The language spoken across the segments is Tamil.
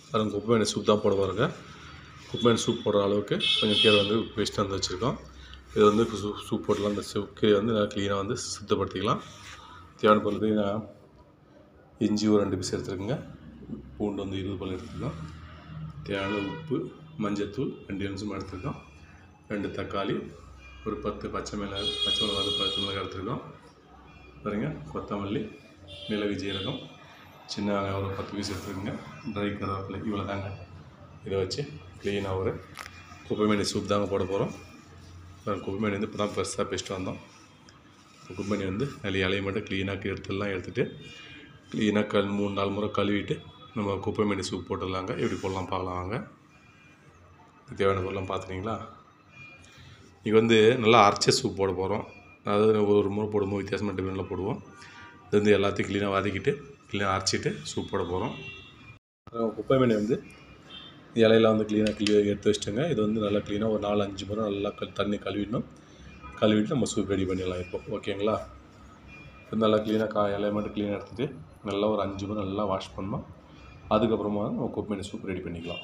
பாருங்க குப்பைமேனி சூப் தான் போட பாருங்க குப்பைமேனி சூப் போடுற அளவுக்கு கொஞ்சம் கீரை வந்து வேஸ்ட்டாக வந்து வச்சுருக்கோம் இது வந்து சூப் சூப் போடலாம் அந்த சூப் கீரை வந்து நல்லா க்ளீனாக வந்து சுத்தப்படுத்திக்கலாம் தேவையான பொருள் பார்த்தீங்கன்னா இஞ்சி ஒரு ரெண்டு பீஸ் எடுத்துருக்குங்க பூண்டு வந்து இருபது பல் எடுத்துருக்கோம் தேவையான உப்பு மஞ்சத்தூள் ரெண்டு நிமிஷம் எடுத்துருக்கோம் ரெண்டு தக்காளி ஒரு பத்து பச்சை மிளகாய் பச்சை மிளகாய் பத்து மிளகாய் எடுத்துருக்கோம் பாருங்க கொத்தமல்லி மிளகு ஜீரகம் சின்ன வெங்காயம் ஒரு பத்து பீஸ் எடுத்துருக்குங்க ட்ரை கருவேப்பிலை இவ்வளோ தாங்க இதை வச்சு க்ளீனாக ஒரு குப்பைமேனி சூப் தாங்க போட போகிறோம் குப்பைமேனி வந்து இப்போ தான் பெருசாக பேசிட்டு வந்தோம் குப்பைமேனி வந்து அதில் இலையை மட்டும் க்ளீனாக எடுத்துடலாம் எடுத்துகிட்டு க்ளீனாக கல் மூணு நாலு முறை கழுவிட்டு நம்ம குப்பைமேனி சூப் போட்டுடலாங்க எப்படி போடலாம் பார்க்கலாம் வாங்க தேவையான பொருள்லாம் பார்த்துட்டிங்களா இது வந்து நல்லா அரைச்ச சூப் போட போகிறோம் அதாவது ஒரு முறை போடும்போது வித்தியாசமாக டிஃப்ரெண்ட்டில் போடுவோம் இது வந்து எல்லாத்தையும் க்ளீனாக வதக்கிட்டு க்ளீனாக அரைச்சிட்டு சூப் போட போகிறோம் குப்பை மீனை வந்து இலையில வந்து க்ளீனாக கிளி எடுத்து வச்சுட்டுங்க இது வந்து நல்லா க்ளீனாக ஒரு நாலு அஞ்சு முறை நல்லா கல் தண்ணி கழுவிடணும் கழுவிட்டு நம்ம சூப் ரெடி பண்ணிடலாம் இப்போ ஓகேங்களா இது நல்லா க்ளீனாக கா இலையை மட்டும் க்ளீனாக எடுத்துகிட்டு நல்லா ஒரு அஞ்சு முறை நல்லா வாஷ் பண்ணணும் அதுக்கப்புறமா நம்ம குப்பை மீன் சூப் ரெடி பண்ணிக்கலாம்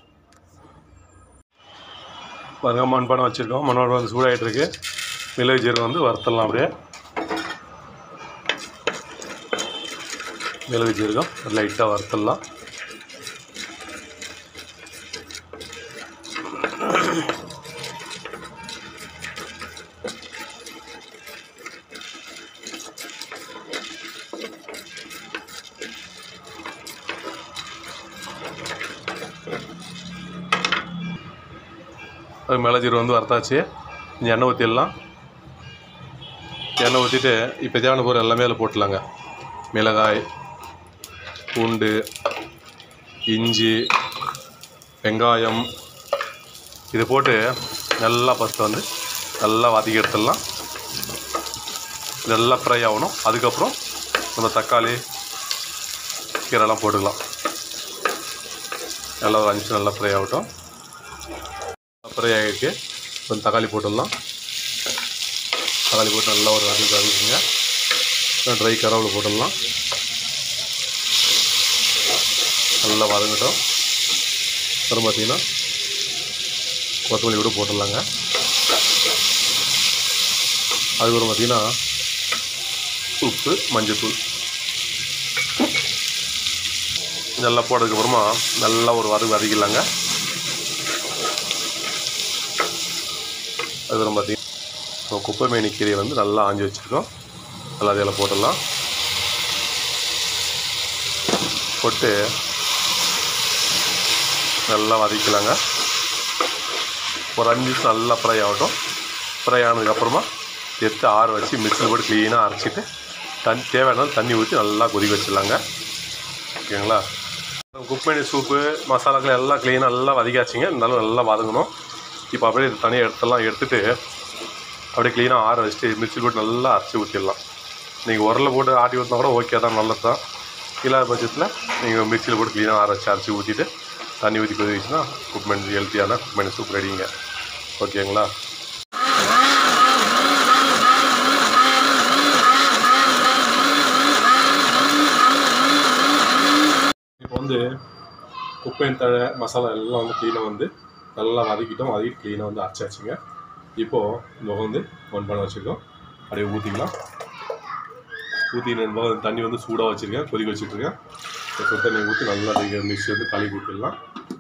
பாருங்க மண்பானம் வச்சுருக்கோம் மண்பானம் வந்து சூடாகிட்டு இருக்கு மிளகு ஜீரகம் வந்து வறுத்தரலாம் அப்படியே மிளகு ஜீரகம் லைட்டாக வறுத்தரலாம் அது மிளகு ஜீரகம் வந்து வறுத்தாச்சு கொஞ்சம் எண்ணெய் ஊற்றிடலாம் எண்ணெய் ஊற்றிட்டு இப்போ தேவையான பொருள் எல்லாமே அதில் போட்டுடலாங்க மிளகாய் பூண்டு இஞ்சி வெங்காயம் இது போட்டு நல்லா ஃபஸ்ட்டு வந்து நல்லா வதக்கி எடுத்துடலாம் நல்லா ஃப்ரை ஆகணும் அதுக்கப்புறம் நம்ம தக்காளி கீரைலாம் போட்டுக்கலாம் நல்லா ஒரு அஞ்சு நிமிஷம் நல்லா ஃப்ரை ஆகட்டும் ஃப்ரை ஆகிருக்கு கொஞ்சம் தக்காளி போட்டுடலாம் தக்காளி போட்டு நல்லா ஒரு வதக்கி வதக்குங்க ட்ரை கரவில் போட்டுடலாம் நல்லா வதங்கட்டும் அப்புறம் பார்த்தீங்கன்னா கொத்தமல்லி கூட போட்டுடலாங்க அதுக்கப்புறம் பார்த்தீங்கன்னா உப்பு மஞ்சத்தூள் நல்லா போட்டதுக்கப்புறமா நல்லா ஒரு வதக்கு வதக்கிடலாங்க அதுக்கப்புறம் பார்த்தீங்கன்னா குப்பை மேனி கீரையை வந்து நல்லா ஆஞ்சி வச்சுருக்கோம் நல்லா அதில் போட்டுடலாம் போட்டு நல்லா வதக்கலாங்க ஒரு அஞ்சு நிமிஷம் நல்லா ஃப்ரை ஆகட்டும் ஃப்ரை ஆனதுக்கப்புறமா எடுத்து ஆற வச்சு மிக்சியில் போட்டு க்ளீனாக அரைச்சிட்டு தண்ணி தேவையான தண்ணி ஊற்றி நல்லா கொதிக்க வச்சிடலாங்க ஓகேங்களா குப்பைனி சூப்பு மசாலாக்கள் எல்லாம் க்ளீனாக நல்லா வதக்காச்சுங்க இருந்தாலும் நல்லா வதங்கணும் இப்போ அப்படியே இது தனியாக எடுத்துடலாம் எடுத்துட்டு அப்படியே க்ளீனாக ஆற வச்சுட்டு மிக்சியில் போட்டு நல்லா அரைச்சி ஊற்றிடலாம் நீங்கள் உரலில் போட்டு ஆட்டி ஊற்றினா கூட ஓகே தான் நல்லது தான் இல்லாத பட்சத்தில் நீங்கள் மிக்சியில் போட்டு க்ளீனாக ஆற வச்சு அரைச்சி ஊற்றிட்டு தண்ணி ஊற்றி கொதி வச்சுன்னா குக்மெண்ட் ஹெல்த்தியான குக்மெண்ட் சூப் ரெடிங்க ஓகேங்களா இப்போ வந்து குப்பையின் தழை மசாலா எல்லாம் வந்து க்ளீனாக வந்து நல்லா வதக்கிட்டோம் வதக்கிட்டு க்ளீனாக வந்து அரைச்சாச்சுங்க இப்போது இந்த பக்கம் வந்து ஒன் பண்ண வச்சுருக்கோம் அப்படியே ஊற்றிக்கலாம் ஊற்றி ரெண்டு பக்கம் தண்ணி வந்து சூடாக வச்சுருக்கேன் கொதிக்க வச்சுட்ருக்கேன் சுடு தண்ணி ஊற்றி நல்லா நீங்கள் மிக்ஸி வந்து கழுவி ஊற்றிடலாம்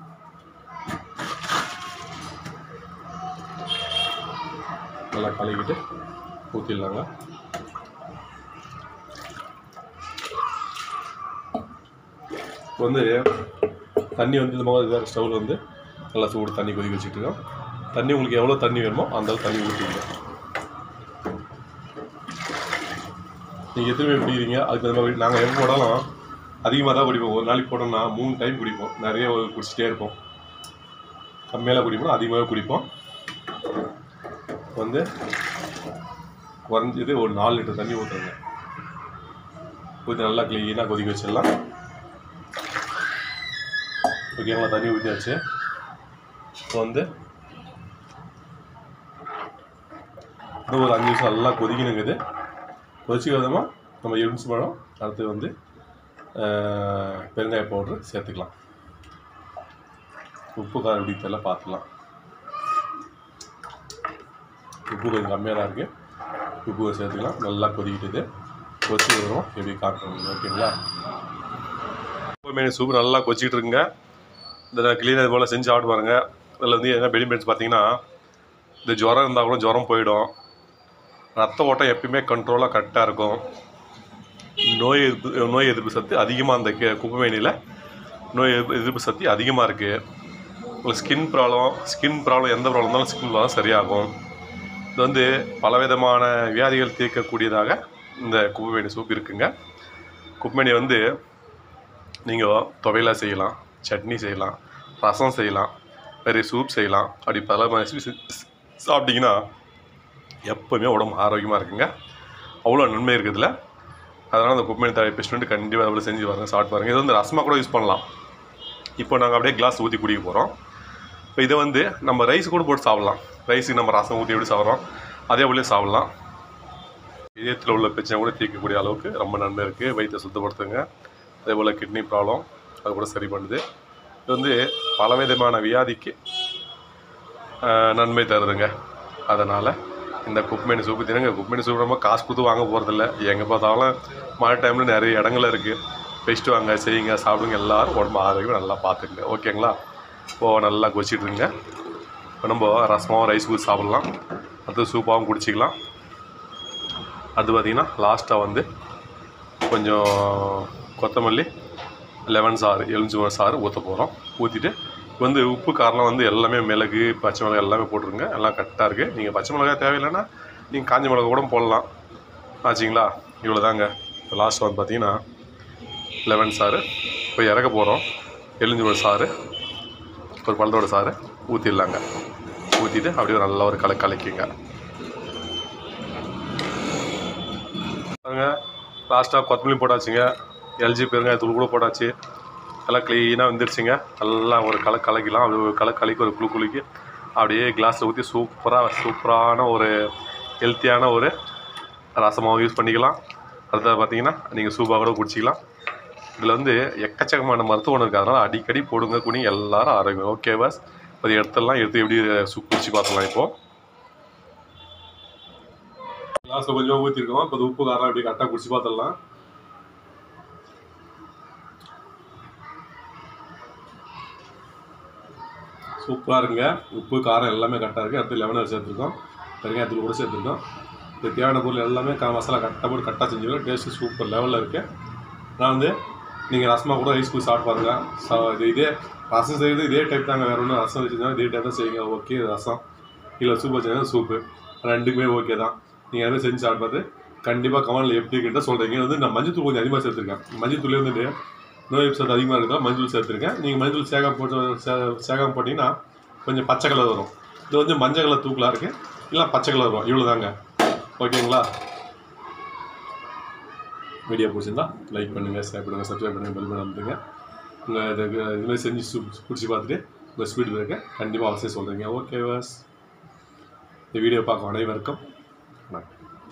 நல்லா கழுவிட்டு ஊற்றிடலாங்க இப்போ வந்து தண்ணி வந்து இந்த மாதிரி வேறு ஸ்டவ்வில் வந்து நல்லா சூடு தண்ணி கொதிக்க வச்சுட்ருக்கோம் தண்ணி உங்களுக்கு எவ்வளோ தண்ணி வேணுமோ அந்த அளவு தண்ணி ஊற்றிங்க நீங்கள் எத்தனை பேர் குடிக்கிறீங்க அதுக்கு தகுந்த மாதிரி நாங்கள் எப்போ போடாலும் அதிகமாக தான் குடிப்போம் ஒரு நாளைக்கு போட்டோம்னா மூணு டைம் குடிப்போம் நிறைய குடிச்சிட்டே இருப்போம் கம்மியாக குடிப்போம் அதிகமாகவே குடிப்போம் வந்து குறைஞ்சது ஒரு நாலு லிட்டர் தண்ணி ஊற்றுங்க ஊற்றி நல்லா க்ளீனாக கொதிக்க வச்சிடலாம் ஓகேங்களா தண்ணி ஊற்றியாச்சு இப்போ வந்து இன்னும் ஒரு அஞ்சு நிமிஷம் நல்லா கொதிக்கணுங்குது கொதிச்சுக்கிறதுமா நம்ம எலுமிச்சு பழம் அடுத்து வந்து ஆஹ், பெருங்காய பவுட்ரு சேர்த்துக்கலாம் உப்பு காரம் எப்படி தெரியல பார்த்துலாம் உப்பு கொஞ்சம் கம்மியாக தான் இருக்குது உப்பு கொஞ்சம் சேர்த்துக்கலாம் நல்லா கொதிக்கிட்டுது கொதிச்சு வரும் எப்படி காட்டணும் ஓகேங்களா மீன் சூப் நல்லா கொச்சிக்கிட்டு இருக்குங்க இந்த கிளீன் இது போல் செஞ்சு சாப்பிட்டு பாருங்க இதில் வந்து என்ன பெனிஃபிட்ஸ் பார்த்தீங்கன்னா இந்த ஜுரம் இருந்தால் கூட ஜுரம் போயிடும் ரத்த ஓட்டம் எப்பயுமே கண்ட்ரோலாக கரெக்டாக இருக்கும் நோய் எதிர்ப்பு நோய் எதிர்ப்பு சக்தி அதிகமாக அந்த கே- குப்பைமேனியில் நோய் எதிர்ப்பு எதிர்ப்பு சக்தி அதிகமாக இருக்குது உங்களுக்கு ஸ்கின் ப்ராப்ளம் ஸ்கின் ப்ராப்ளம் எந்த ப்ராப்ளம் இருந்தாலும் ஸ்கின் ப்ராப்ளம் சரியாகும் இது வந்து பலவிதமான வியாதிகள் தீர்க்கக்கூடியதாக இந்த குப்பைமேனி சூப் இருக்குங்க குப்பைமேனி வந்து நீங்கள் துவையலாக செய்யலாம் சட்னி செய்யலாம் ரசம் செய்யலாம் வேறு சூப் செய்யலாம் அப்படி பல மாதிரி சி- சி- சாப்பிட்டீங்கன்னா எப்போவுமே உடம்பு ஆரோக்கியமாக இருக்குங்க அவ்வளோ நன்மை இருக்குதுல அதனால் அந்த குப்பைமேனி தழை பேஸ்ட் கண்டிப்பாக அவ்வளோ செஞ்சு பாருங்க சாப்பிட்டு பாருங்க இது வந்து ரசமாக கூட யூஸ் பண்ணலாம் இப்போ நாங்கள் அப்படியே கிளாஸ் ஊற்றி குடிக்க போகிறோம் இப்போ இதை வந்து நம்ம ரைஸ் கூட போட்டு சாப்பிட்லாம் ரைஸுக்கு நம்ம ரசம் ஊற்றி எப்படி சாப்பிட்றோம் அதே போலயே சாப்பிட்லாம் இதயத்தில் உள்ள பிரச்சனை கூட தீர்க்கக்கூடிய அளவுக்கு ரொம்ப நன்மை இருக்குது வயிற்றை சுத்தப்படுத்துங்க அதே போல் கிட்னி ப்ராப்ளம் அது கூட சரி பண்ணுது இது வந்து பலவிதமான வியாதிக்கு ஆஹ், நன்மை தருதுங்க அதனால் இந்த குப்பைமேனி சூப்பு தினங்க குப்பைமேனி சூப்பு நம்ம காசு கொடுத்து வாங்க போகிறதில்ல எங்கே பார்த்தாலும் மழை டைமில் நிறைய இடங்கள் இருக்குது பெஸ்ட்டு வாங்க செய்யுங்க சாப்பிடுங்க எல்லாரும் உடம்பு ஆரோக்கியம் நல்லா பார்த்துக்குங்க ஓகேங்களா இப்போ நல்லா கொச்சிட்ருங்க இப்போ நம்ம ரசமாவும் ரைஸ் ஊற்றி சாப்பிட்லாம் அடுத்து சூப்பாகவும் குடிச்சிக்கலாம் அது பார்த்திங்கன்னா லாஸ்ட்டாக வந்து கொஞ்சம் கொத்தமல்லி லெமன் சாறு எலுமிச்சை சாறு ஊற்ற போகிறோம் ஊற்றிட்டு வந்து உப்பு காரம்லாம் வந்து எல்லாமே மிளகு பச்சை மிளகாய் எல்லாமே போட்டுருங்க எல்லாம் கரெக்டாக இருக்குது நீங்கள் பச்சை மிளகாய் தேவையில்லைன்னா நீங்கள் காஞ்ச மிளகா கூட போடலாம் ஆச்சுங்களா இவ்வளோ தாங்க இப்போ லாஸ்ட் வந்து பார்த்தீங்கன்னா லெமன் சாறு இப்போ இறக்க போகிறோம் எலுமிச்சை சாறு ஒரு பழத்தோட சாறு ஊற்றிடலாங்க ஊற்றிட்டு அப்படியே நல்லா ஒரு கலை கலக்கிங்க பாருங்க லாஸ்ட்டாக கொத்தமல்லி போட்டாச்சுங்க எல்ஜி பெருங்காயத்தூள் கூட போட்டாச்சு எல்லாம் க்ளீனாக வந்துருச்சுங்க நல்லா ஒரு கலை கலக்கிலாம் அப்படி ஒரு கலை கலக்கி ஒரு குளு குலுக்கி அப்படியே கிளாஸில் ஊற்றி சூப்பராக சூப்பரான ஒரு ஹெல்த்தியான ஒரு ரசமாவும் யூஸ் பண்ணிக்கலாம் அடுத்தது பார்த்தீங்கன்னா நீங்கள் சூப்பாக கூட குடிச்சிக்கலாம் இதில் வந்து எக்கச்சக்கமான மருத்துவ குணம் இருக்குது அதனால் அடிக்கடி போடுங்க குனி எல்லாரும் ஆரோக்கியம் ஓகே பஸ் அது எடுத்துடலாம் எடுத்து எப்படி சு குடிச்சு பார்த்துக்கலாம் இப்போது கிளாஸில் கொஞ்சமாக ஊற்றிருக்கோம் இப்போ அது உப்பு காரம் எப்படி கரெக்டாக குடிச்சு பார்த்துடலாம் சூப்பராக இருக்குங்க உப்பு காரம் எல்லாமே கரெக்டாக இருக்குது அடுத்து லெமன் சேர்த்துருக்கோம் பெருங்காயத்தூள் கூட சேர்த்துருக்கோம் இது தேவையான பொருள் எல்லாமே க மசாலா கரெக்டாக போட்டு கரெக்டாக செஞ்சுருக்கோம் டேஸ்ட்டு சூப்பர் லெவலில் இருக்குது நான் வந்து நீங்கள் ரசமாக கூட ரைஸ் கூட சாப்பிட்டு பாருங்க சா இது இதே ரசம் செய்கிறது இதே டைப் தாங்க வேறு ஒன்றும் ரசம் வச்சுருந்தாலும் இதே டைப் தான் செய்யுங்க ஓகே ரசம் இல்லை சூப் வச்சுருந்தா சூப்பு ரெண்டுக்குமே ஓகே தான் நீங்கள் எதுவும் செஞ்சு சாப்பிட்டு பார்த்து கண்டிப்பாக கமெண்டில் எப்படி கிட்ட சொல்கிறீங்க வந்து நான் மஞ்சள் தூள் கொஞ்சம் அதிகமாக சேர்த்துருக்கேன் மஞ்சள் தூள் வந்துட்டு நோய் சத்து அதிகமாக இருக்கிறதா மஞ்சள் சேர்த்துருக்கேன் நீங்கள் மஞ்சள் சேகம் போட்டு சே- சேகம் போட்டிங்கன்னா கொஞ்சம் பச்சை கலர் வரும் இது வந்து மஞ்சள் கலர் தூக்கலாக இருக்குது இல்லை பச்சை கலர் வரும் இவ்வளோ தாங்க ஓகேங்களா வீடியோ பிடிச்சிருந்தா லைக் பண்ணுங்கள் ஷேர் பண்ணுங்கள் சப்ஸ்கிரைப் பண்ணுங்கள் பெல் பண்ண அமுத்துங்க உங்கள் இதுக்கு இதுமாதிரி செஞ்சு சு பிடிச்சி பார்த்துட்டு உங்கள் ஸ்பீட் இருக்க கண்டிப்பாக அவசியம் சொல்கிறீங்க ஓகே வாஸ் இந்த வீடியோ பார்க்க அனைவருக்கும் வணக்கம்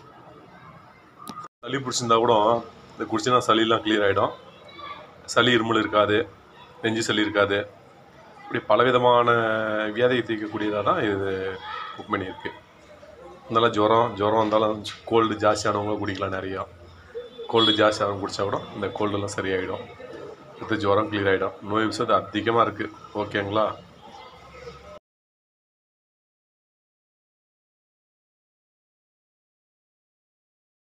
சளி பிடிச்சிருந்தா கூட இந்த குடிச்சினா சளியெல்லாம் கிளியர் ஆகிடும் சளி இருமல் இருக்காது நெஞ்சு சளி இருக்காது இப்படி பலவிதமான வியாதியை தீர்க்கக்கூடியதாக தான் இது குக் பண்ணி இருக்குது அதனால ஜுரம் ஜுரம் வந்தாலும் கோல்டு ஜாஸ்தியானவங்க குடிக்கலாம் நிறையா கோல்டு ஜாஸ்தியானவங்க குடித்தா கூட இந்த கோல்டெல்லாம் சரியாயிடும் அடுத்து ஜுரம் கிளியர் ஆகிடும் நோய் விஷயத்து அதிகமாக இருக்குது ஓகேங்களா